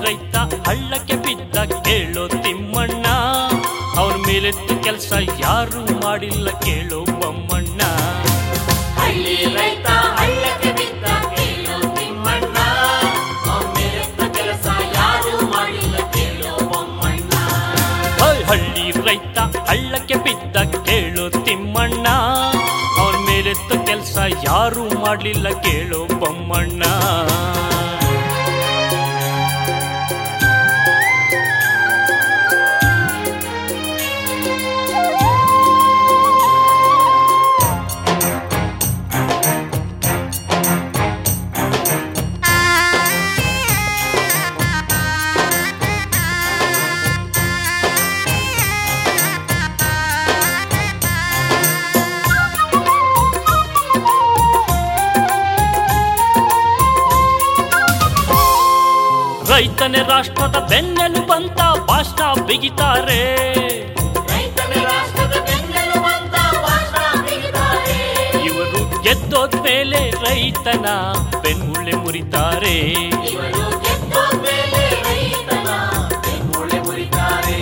ರೈತ ಹಳ್ಳಕ್ಕೆ ಬಿದ್ದ ಕೇಳೋ ತಿಮ್ಮಣ್ಣ ಅವನ ಮೇಲೆತ್ತು ಕೆಲಸ ಯಾರು ಮಾಡಿಲ್ಲ ಕೇಳೋ ಬೊಮ್ಮಣ್ಣ ಹಳ್ಳಿ ರೈತ ಹಳ್ಳಕ್ಕೆ ಬಿದ್ದ ಕೇಳೋ ತಿಮ್ಮಣ್ಣ ಒಮ್ಮೆಲೆತ್ತ ಕೆಲಸ ಯಾರು ಮಾಡಿಲ್ಲ ಕೇಳೋ ಬೊಮ್ಮಣ್ಣ ಓಯ್ ಹಳ್ಳಿ ರೈತ ಹಳ್ಳಕ್ಕೆ ಬಿದ್ದ ಕೇಳೋ ತಿಮ್ಮಣ್ಣ ಅವನ ಮೇಲೆತ್ತು ಕೆಲಸ ಯಾರು ಮಾಡಲಿಲ್ಲ ಕೇಳೋ ಬೊಮ್ಮಣ್ಣ ರೈತನೇ ರಾಷ್ಟ್ರದ ಬೆನ್ನೆಲು ಬಂತ ಭಾಷಣ ಬಿಗಿತಾರೆ ರೈತನೇ ರಾಷ್ಟ್ರದ ಬೆನ್ನೆಲುಬಂತ ಭಾಷಣ ಬಿಗಿತಾರೆ ಇವರು ಗೆದ್ದೋದ್ಮೇಲೆ ರೈತನ ಬೆನ್ನುಳ್ಳೆ ಮುರಿತಾರೆ ಇವರು ಗೆದ್ದೋದ್ಮೇಲೆ ರೈತನ ಬೆನ್ಮೂಳೆ ಮುರಿತಾರೆ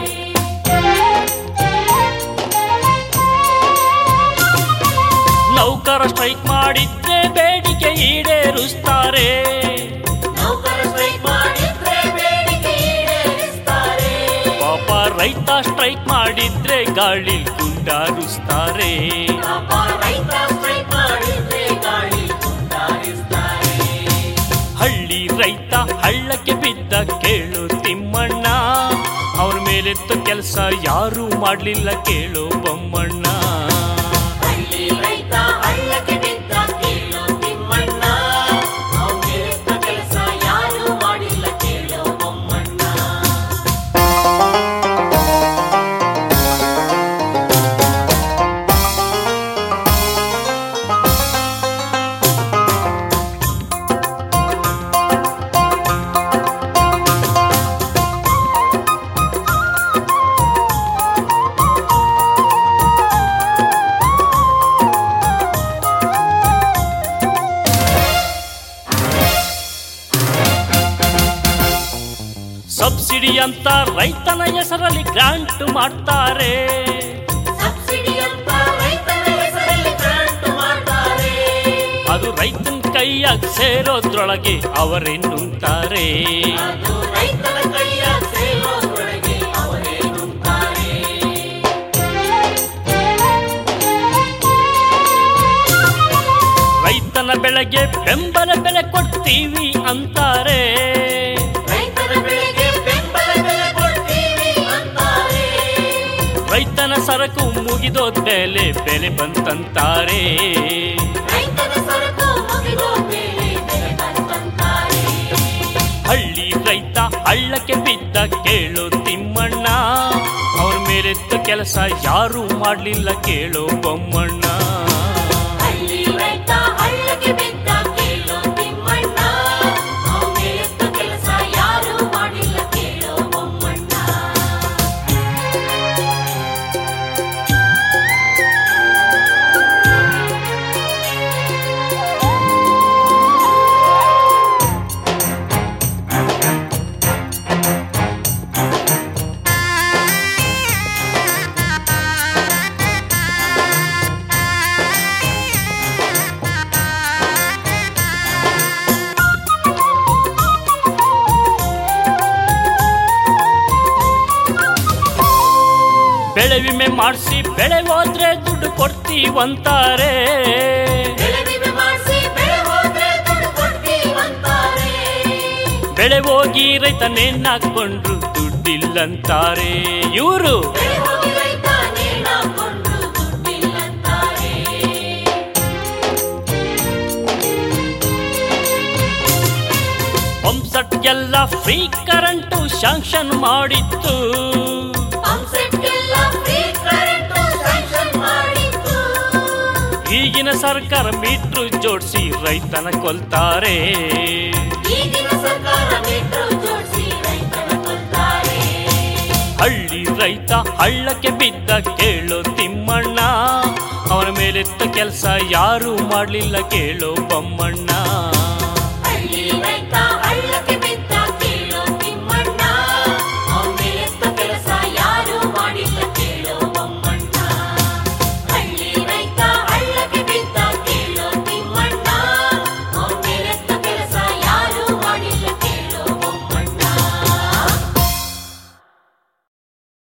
ನೌಕರ ಸ್ಟ್ರೈಕ್ ಮಾಡಿದ್ರೆ ಬೇಡಿಕೆ ಈಡೇರಿಸ್ತಾರೆ ನೌಕರ ಸ್ಟ್ರೈಕ್ ಮಾಡಿದ್ರೆ ಬೇಡಿಕೆ ಈಡೇರಿಸ್ತಾರೆ ಪಾಪ ರೈತ ಸ್ಟ್ರೈಕ್ ಮಾಡಿದ್ರೆ ಗಾಳಿ ಗುಂಡಾರಿಸ್ತಾರೆ ಪಾಪ ರೈತ ಸ್ಟ್ರೈಕ್ ಮಾಡಿದ್ರೆ ಗಾಳಿ ಗುಂಡಾರಿಸ್ತಾರೆ ಹಳ್ಳಿ ರೈತ ಹಳ್ಳಕ್ಕೆ ಬಿದ್ದ ಕೇಳು ತಿಮ್ಮಣ್ಣ ಅವನ ಮೇಲೆತ್ತು ಕೆಲಸ ಯಾರು ಮಾಡಲಿಲ್ಲ ಕೇಳು ಬೊಮ್ಮಣ್ಣ ಹಳ್ಳಿ ರೈತ ಹಳ್ಳಕ್ಕೆ ಬಿದ್ದ ಕೇಳೋ ತಿಮ್ಮಣ್ಣ ಅವನಿತ್ತ ಕೆಲಸ ಯಾರು ಮಾಡಿಲ್ಲ ಕೇಳೋ ಬೊಮ್ಮಣ್ಣ ಸಬ್ಸಿಡಿ ಅಂತ ರೈತನ ಹೆಸರಲ್ಲಿ ಗ್ರಾಂಟ್ ಮಾಡ್ತಾರೆ ಸಬ್ಸಿಡಿ ಅಂತ ರೈತನ ಹೆಸರಲ್ಲಿ ಗ್ರಾಂಟ್ ಮಾಡ್ತಾರೆ ಅದು ರೈತನ ಕೈಯಾಗ ಸೇರೋದ್ರೊಳಗೆ ಅವರೇ ನುಂಗ್ತಾರೆ ಅದು ರೈತನ ಕೈಯ ಸೇರೋದ್ರೊಳಗೆ ಅವರೇ ನುಂಗ್ತಾರೆ ರೈತನ ಬೆಳೆಗೆ ಬೆಂಬಲ ಬೆಲೆ ಕೊಡ್ತೀವಿ ಅಂತಾರೆ ರೈತನ ಬೆಳೆಗೆ ಬೆಂಬಲ ಬೆಲೆ ಕೊಡ್ತೀವಿ ಅಂತಾರೆ ರೈತನ ಸರಕು ಮುಗಿದೋದ್ಮೇಲೆ ಬೆಲೆ ಬಂತಂತಾರೆ ರೈತನ ಸರಕು ಮುಗಿದೋ ಮೇಲೆ ಬೆಲೆ ಬಂತಂತಾರೆ ಹಳ್ಳಿ ರೈತ ಹಳ್ಳಕ್ಕೆ ಬಿದ್ದ ಕೇಳು ತಿಮ್ಮಣ್ಣ ಅವ್ರ ಮೇಲೆತ್ತ ಕೆಲಸ ಯಾರು ಮಾಡಲಿಲ್ಲ ಕೇಳೋ ಬೊಮ್ಮಣ್ಣ ಹಳ್ಳಿ ರೈತ ಹಳ್ಳಕ್ಕೆ ಬಿದ್ದ ಕೇಳೋ ತಿಮ್ಮಣ್ಣ ಅವನೇ ಎತ್ತ ಕೆಲಸ ಯಾರು ಮಾಡಿಲ್ಲ ಕೇಳೋ ಬೊಮ್ಮಣ್ಣ ಬೆಳೆ ವಿಮೆ ಮಾಡಿಸಿ ಬೆಳೆ ಹೋದ್ರೆ ದುಡ್ಡು ಕೊಡ್ತೀವಂತಾರೆ ಬೆಳೆ ವಿಮೆ ಮಾಡಿಸಿ ಬೆಳೆ ಹೋದ್ರೆ ದುಡ್ಡು ಕೊಡ್ತೀವಂತಾರೆ ಬೆಳೆ ಹೋಗಿ ರೈತ ನೇಣಾಕೊಂಡ್ರು ದುಡ್ಡಿಲ್ಲಂತಾರೆ ಇವರು ಬೆಳೆ ಹೋಗಿ ರೈತ ನೇಣಾಕೊಂಡು ದುಡ್ಡಿಲ್ಲಂತಾರೆ ಪಂಪ್ಸೆಟ್ಗೆಲ್ಲ ಫ್ರೀ ಕರೆಂಟು ಶಾಂಕ್ಷನ್ ಮಾಡಿತ್ತು ಪಂಪ್ಸೆಟ್ಗೆಲ್ಲ ಫ್ರೀ ಕರೆಂಟು ಸ್ಯಾಂಕ್ಷನ್ ಮಾಡಿತ್ತು ಈಗಿನ ಸರ್ಕಾರ ಮೀಟ್ರು ಜೋಡಿಸಿ ರೈತನ ಕೊಲ್ತಾರೆ ಈಗಿನ ಸರ್ಕಾರ ಮೀಟ್ರು ಜೋಡಿಸಿ ರೈತನ ಕೊಲ್ತಾರೆ ಹಳ್ಳಿ ರೈತ ಹಳ್ಳಕ್ಕೆ ಬಿದ್ದ ಕೇಳೋ ತಿಮ್ಮಣ್ಣ ಅವನ ಮೇಲೆತ್ತ ಕೆಲಸ ಯಾರು ಮಾಡಲಿಲ್ಲ ಕೇಳೋ ಬೊಮ್ಮಣ್ಣ